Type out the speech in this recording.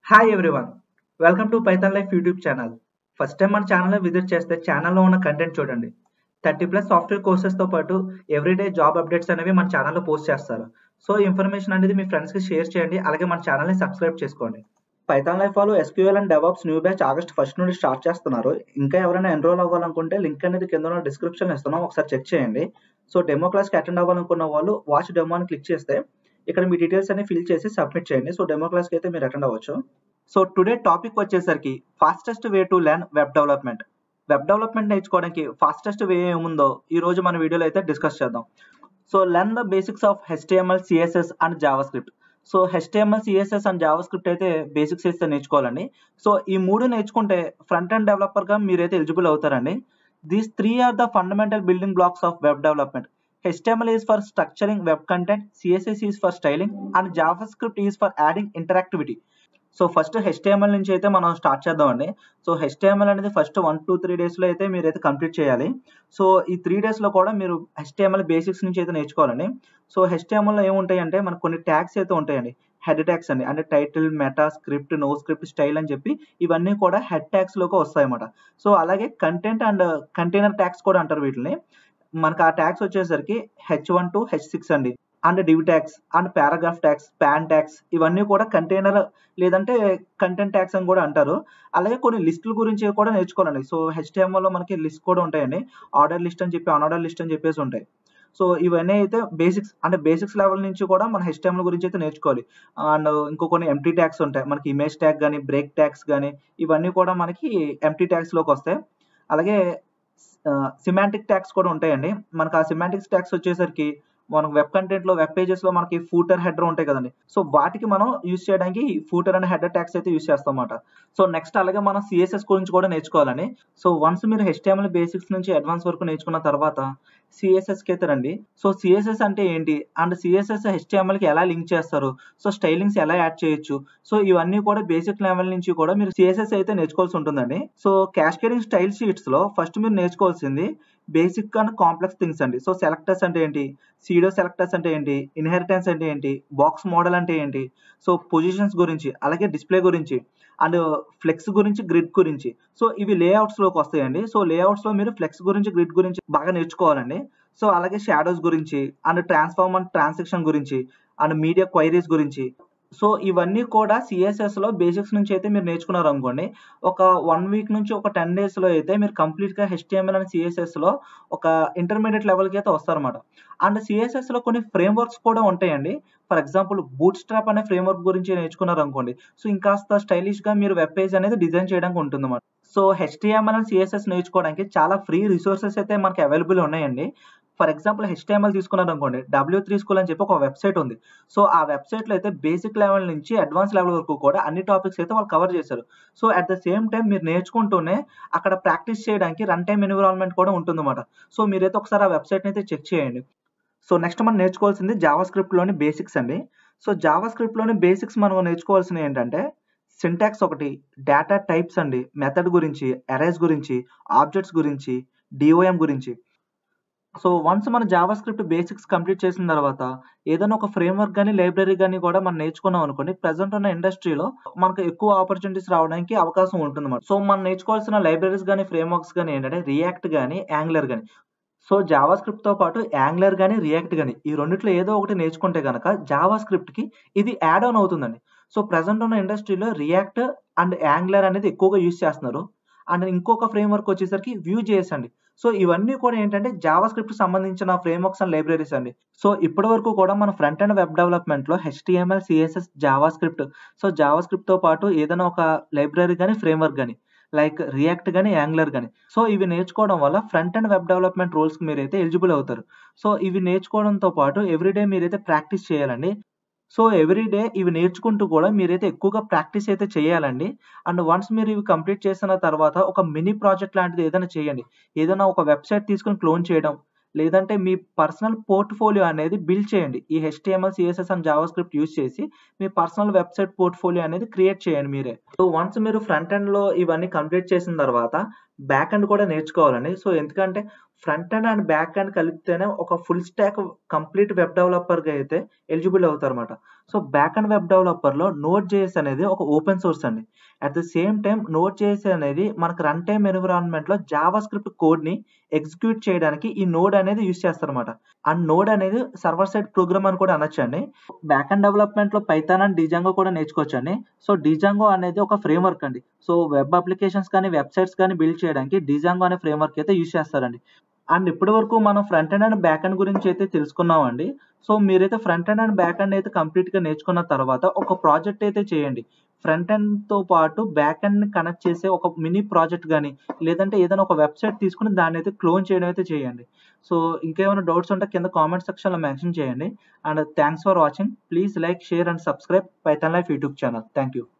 Hi everyone welcome to Python life YouTube channel first time మన channel visit చేస్తే ఛానల్లో ఉన్న కంటెంట్ చూడండి థర్టీ ప్లస్ సాఫ్ట్వేర్ కోర్సెస్తో పాటు ఎవ్రీడే జాబ్ అప్డేట్స్ అనేవి మన ఛానల్లో పోస్ట్ చేస్తారు సో ఇన్ఫర్మేషన్ అనేది మీ ఫ్రెండ్స్కి షేర్ చేయండి అలాగే మన ఛానల్ని సబ్స్క్రైబ్ చేసుకోండి పైథాన్ లైఫ్ వాళ్ళు SQL and DevOps new batch August first నుండి స్టార్ట్ చేస్తున్నారు ఇంకా ఎవరైనా ఎన్రోల్ అవ్వాలనుకుంటే లింక్ అనేది కింద ఉన్న డిస్క్రిప్షన్ ఇస్తున్నాం ఒకసారి చెక్ చేయండి సో డెమో క్లాస్కి అటెండ్ అవ్వాలనుకున్న వాళ్ళు వాచ్ డెమో అని క్లిక్ చేస్తే ఇక్కడ మీ డీటెయిల్స్ అన్ని ఫిల్ చేసి సబ్మిట్ చేయండి సో డెమో క్లాస్కి అయితే మీరు అటెండ్ అవ్వచ్చు సో టుడే టాపిక్ వచ్చేసరికి fastest way to learn web development web development నేర్చుకోవడానికి ఫాస్టెస్ట్ వే ఏముందో ఈ రోజు మన వీడియోలో అయితే డిస్కస్ చేద్దాం so learn the basics of HTML CSS and JavaScript so HTML CSS and JavaScript అయితే బేసిక్స్ అయితే నేర్చుకోవాలండి సో ఈ మూడు నేర్చుకుంటే ఫ్రంట్ అండ్ డెవలపర్గా మీరైతే ఎలిజిబుల్ అవుతారండి these three are the fundamental building blocks of web development HTML is for structuring web content, CSS is for styling, and JavaScript is for adding interactivity. So first HTML నుంచి అయితే మనం స్టార్ట్ చేద్దామండి so HTML అనేది first one two three డేస్లో అయితే మీరు అయితే కంప్లీట్ చేయాలి సో ఈ త్రీ డేస్లో కూడా మీరు హెచ్టిఎంఎల్ బేసిక్స్ నుంచి అయితే నేర్చుకోవాలండి సో హెచ్టిఎంఎల్లో ఏముంటాయి అంటే మనకు కొన్ని ట్యాగ్స్ అయితే ఉంటాయండి హెడ్ ట్యాగ్స్ అండి అంటే title meta script no script style అని చెప్పి ఇవన్నీ కూడా హెడ్ ట్యాగ్స్లోకి వస్తాయి అన్నమాట సో అలాగే కంటెంట్ అండ్ కంటైనర్ ట్యాగ్స్ కూడా అంటారు వీటిని మనకు ఆ ట్యాగ్స్ వచ్చేసరికి H one to H six అండి and div tags and paragraph tags span tags ఇవన్నీ కూడా కంటైనర్ లేదంటే కంటెంట్ ట్యాగ్స్ అని కూడా అంటారు అలాగే కొన్ని లిస్టుల గురించి కూడా నేర్చుకోవాలండి సో హెచ్టిఎంఎల్లో మనకి లిస్ట్ కూడా ఉంటాయండి ఆర్డర్ లిస్ట్ అని చెప్పి అన్ఆర్డర్ లిస్ట్ అని చెప్పేసి ఉంటాయి సో ఇవన్నీ అయితే బేసిక్స్ అంటే బేసిక్స్ లెవెల్ నుంచి కూడా మన హెచ్టిఎంఎల్ గురించి అయితే నేర్చుకోవాలి అండ్ ఇంకో కొన్ని ఎంటీ ట్యాగ్స్ ఉంటాయి మనకి ఇమేజ్ ట్యాగ్ కానీ బ్రేక్ ట్యాగ్స్ కానీ ఇవన్నీ కూడా మనకి ఎంటీ ట్యాగ్స్లోకి వస్తాయి అలాగే సిమాంటిక్ ట్యాగ్స్ కూడా ఉంటాయండి మనకు ఆ సిమాంటిక్స్ ట్యాగ్స్ వచ్చేసరికి మనకు వెబ్ కంటెంట్ లో వెబ్ పేజెస్ లో మనకి ఫూటర్ హెడర్ ఉంటాయి కదండి సో వాటికి మనం యూస్ చేయడానికి ఫూటర్ అండ్ హెడర్ ట్యాగ్స్ అయితే యూస్ చేస్తాం అన్నమాట సో నెక్స్ట్ అలాగే మనం సిఎస్ఎస్ గురించి కూడా నేర్చుకోవాలని సో వన్స్ మీరు హెచ్టిఎంఎల్ బేసిక్స్ నుంచి అడ్వాన్స్ వరకు నేర్చుకున్న తర్వాత సిఎస్ఎస్ కి అయితే రండి సో సిఎస్ఎస్ అంటే ఏంటి అండ్ సిఎస్ఎస్ హెచ్టిఎంఎల్ కి ఎలా లింక్ చేస్తారు సో స్టైలింగ్స్ ఎలా యాడ్ చేయొచ్చు సో ఇవన్నీ కూడా బేసిక్ లెవెల్ నుంచి కూడా మీరు సిఎస్ఎస్ అయితే నేర్చుకోవాల్సి ఉంటుందండి సో క్యాస్కేడింగ్ స్టైల్ షీట్స్ లో ఫస్ట్ మీరు నేర్చుకోవాల్సింది బేసిక్ అండ్ కాంప్లెక్స్ థింగ్స్ అండి సో సెలెక్టర్స్ అంటే ఏంటి సీడో సెలెక్టర్స్ అంటే ఏంటి ఇన్హెరిటెన్స్ అంటే ఏంటి బాక్స్ మోడల్ అంటే ఏంటి సో పొజిషన్స్ గురించి అలాగే డిస్ప్లే గురించి అండ్ ఫ్లెక్స్ గురించి గ్రిడ్ గురించి సో ఇవి లేఅవుట్స్ లోకి వస్తాయండి సో లేఅవుట్స్ లో మీరు ఫ్లెక్స్ గురించి గ్రిడ్ గురించి బాగా నేర్చుకోవాలండి సో అలాగే షాడోస్ గురించి అండ్ ట్రాన్స్ఫార్మ్ అండ్ ట్రాన్సాక్షన్ గురించి అండ్ మీడియా క్వైరీస్ గురించి సో ఇవన్నీ కూడా సిఎస్ఎస్ లో బేసిక్స్ నుంచి అయితే మీరు నేర్చుకున్నారు అనుకోండి ఒక వన్ వీక్ నుంచి ఒక టెన్ డేస్ లో అయితే మీరు కంప్లీట్ గా హెచ్టిఎంఎల్ అండ్ సిఎస్ఎస్ లో ఒక ఇంటర్మీడియట్ లెవెల్ కి అయితే వస్తారన్నమాట అండ్ సిఎస్ఎస్ లో కొన్ని ఫ్రేమ్ వర్క్స్ కూడా ఉంటాయండి ఫర్ ఎగ్జాంపుల్ బూట్ స్ట్రాప్ అనే ఫ్రేమ్ వర్క్ గురించి నేర్చుకున్నారు అనుకోండి సో ఇంకాస్త స్టైలిష్ గా మీరు వెబ్ పేజ్ అనేది డిజైన్ చేయడానికి ఉంటుంది అన్నమాట సో హెచ్టిఎంఎల్ అండ్ సిఎస్ఎస్ నేర్చుకోవడానికి చాలా ఫ్రీ రిసోర్సెస్ అయితే మనకి అవైలబుల్ ఉన్నాయండి ఫర్ ఎగ్జాంపుల్ హెచ్టిఎంఎల్ తీసుకున్నారు అనుకోండి డబ్ల్యూ త్రీ స్కూల్ అని చెప్పి ఒక వెబ్సైట్ ఉంది సో ఆ వెబ్సైట్ లో అయితే బేసిక్ లెవెల్ నుంచి అడ్వాన్స్ లెవెల్ వరకు కూడా అన్ని టాపిక్స్ అయితే వాళ్ళు కవర్ చేశారు so at the same time మీరు నేర్చుకుంటూనే అక్కడ ప్రాక్టీస్ చేయడానికి రన్ టైమ్ ఎన్విరాన్మెంట్ కూడా ఉంటుందన్నమాట సో మీరైతే ఒకసారి ఆ వెబ్సైట్ అయితే చెక్ చేయండి సో నెక్స్ట్ మనం నేర్చుకోవాల్సింది జావా స్క్రిప్ట్ లోని బేసిక్స్ అండి సో జావా స్క్రిప్ట్ లోని బేసిక్స్ మనం నేర్చుకోవాల్సినవి ఏంటంటే సింటాక్స్ ఒకటి డేటా టైప్స్ అండి మెథడ్ గురించి అరేస్ గురించి ఆబ్జెక్ట్స్ గురించి డిఓఎం గురించి సో వన్స్ మన జావా స్క్రిప్ట్ బేసిక్స్ కంప్లీట్ చేసిన తర్వాత ఏదైనా ఒక ఫ్రేమ్వర్క్ కానీ లైబ్రరీ కానీ కూడా మనం నేర్చుకున్నాం అనుకోండి ప్రజెంట్ ఉన్న ఇండస్ట్రీలో మనకు ఎక్కువ ఆపర్చునిటీస్ రావడానికి అవకాశం ఉంటుంది సో మనం నేర్చుకోవాల్సిన లైబ్రరీస్ కానీ ఫ్రేమ్వర్క్స్ కానీ ఏంటంటే రియాక్ట్ కానీ యాంగ్లర్ కానీ సో జావా స్క్రిప్ట్ తో పాటు యాంగ్లర్ కానీ రియాక్ట్ కానీ ఈ రెండిట్లో ఏదో ఒకటి నేర్చుకుంటే కనుక జావా స్క్రిప్ట్ కి ఇది యాడ్ ఆన్ అవుతుందండి సో ప్రజెంట్ ఉన్న ఇండస్ట్రీలో రియాక్ట్ అండ్ యాంగ్లర్ అనేది ఎక్కువగా యూస్ చేస్తున్నారు అండ్ ఇంకొక ఫ్రేమ్వర్క్ వచ్చేసరికి వ్యూ జేఎస్ అండి సో ఇవన్నీ కూడా ఏంటంటే జావా స్క్రిప్ట్ సంబంధించిన ఫ్రేమ్వర్క్స్ అండ్ లైబ్రరీస్ అండి సో ఇప్పటి వరకు కూడా మన ఫ్రంట్ అండ్ వెబ్ డెవలప్మెంట్ లో HTML CSS JavaScript so JavaScript తో పాటు ఏదైనా ఒక లైబ్రరీ కానీ ఫ్రేమ్వర్క్ కానీ లైక్ రియాక్ట్ కానీ యాంగ్లర్ కానీ సో ఇవి నేర్చుకోవడం వల్ల front and web development roles కి మీరైతే ఎలిజిబుల్ అవుతారు సో ఇవి నేర్చుకోవడంతో పాటు ఎవ్రీడే మీరైతే ప్రాక్టీస్ చేయాలండి సో ఎవ్రీ డే ఇవి నేర్చుకుంటూ కూడా మీరైతే ఎక్కువగా ప్రాక్టీస్ అయితే చేయాలండి అండ్ వన్స్ మీరు ఇవి కంప్లీట్ చేసిన తర్వాత ఒక మినీ ప్రాజెక్ట్ లాంటిది ఏదైనా చేయండి ఏదైనా ఒక వెబ్సైట్ తీసుకొని క్లోన్ చేయడం లేదంటే మీ పర్సనల్ పోర్ట్ఫోలియో అనేది బిల్డ్ చేయండి ఈ HTML CSS and JavaScript use చేసి మీ పర్సనల్ వెబ్సైట్ పోర్ట్ఫోలియో అనేది క్రియేట్ చేయండి మీరే సో వన్స్ మీరు ఫ్రంట్ ఎండ్ లో ఇవన్నీ కంప్లీట్ చేసిన తర్వాత బ్యాక్ ఎండ్ కూడా నేర్చుకోవాలండి సో ఎందుకంటే front end and back end కలిపితేనే ఒక full stack complete web developer గా అయితే ఎలిజిబుల్ అవుతారు అనమాట సో బ్యాక్ అండ్ వెబ్ డెవలపర్లో నోట్ జేఎస్ అనేది ఒక ఓపెన్ సోర్స్ అండి at the same time Node JS అనేది మనకు రన్ టైమ్ ఎన్విరాన్మెంట్లో జావా స్క్రిప్ట్ కోడ్ని ఎగ్జిక్యూట్ చేయడానికి ఈ నోడ్ అనేది యూస్ చేస్తారన్నమాట ఆ నోడ్ అనేది సర్వర్ సైడ్ ప్రోగ్రామ్ అని కూడా అనొచ్చండి బ్యాక్ అండ్ డెవలప్మెంట్లో పైథాన్ అండ్ డిజాంగో కూడా నేర్చుకోవచ్చండి సో డిజాంగో అనేది ఒక ఫ్రేమ్వర్క్ అండి సో వెబ్ అప్లికేషన్స్ కానీ వెబ్సైట్స్ కానీ బిల్డ్ చేయడానికి డిజాంగో అనే ఫ్రేమ్వర్క్ అయితే యూస్ చేస్తారండి అండ్ ఇప్పటి వరకు మనం front end and back end గురించి అయితే తెలుసుకున్నామండి సో మీరైతే front end and back end అయితే కంప్లీట్గా నేర్చుకున్న తర్వాత ఒక ప్రాజెక్ట్ అయితే చేయండి ఫ్రంట్ ఎండ్తో పాటు బ్యాక్ ఎండ్ని కనెక్ట్ చేసే ఒక మినీ ప్రాజెక్ట్ కానీ లేదంటే ఏదైనా ఒక వెబ్సైట్ తీసుకుని దాన్ని అయితే క్లోన్ చేయడం అయితే చేయండి సో ఇంకేమైనా డౌట్స్ ఉంటే కింద కామెంట్ సెక్షన్లో మెన్షన్ చేయండి and thanks for watching please like share and subscribe Python life YouTube channel thank you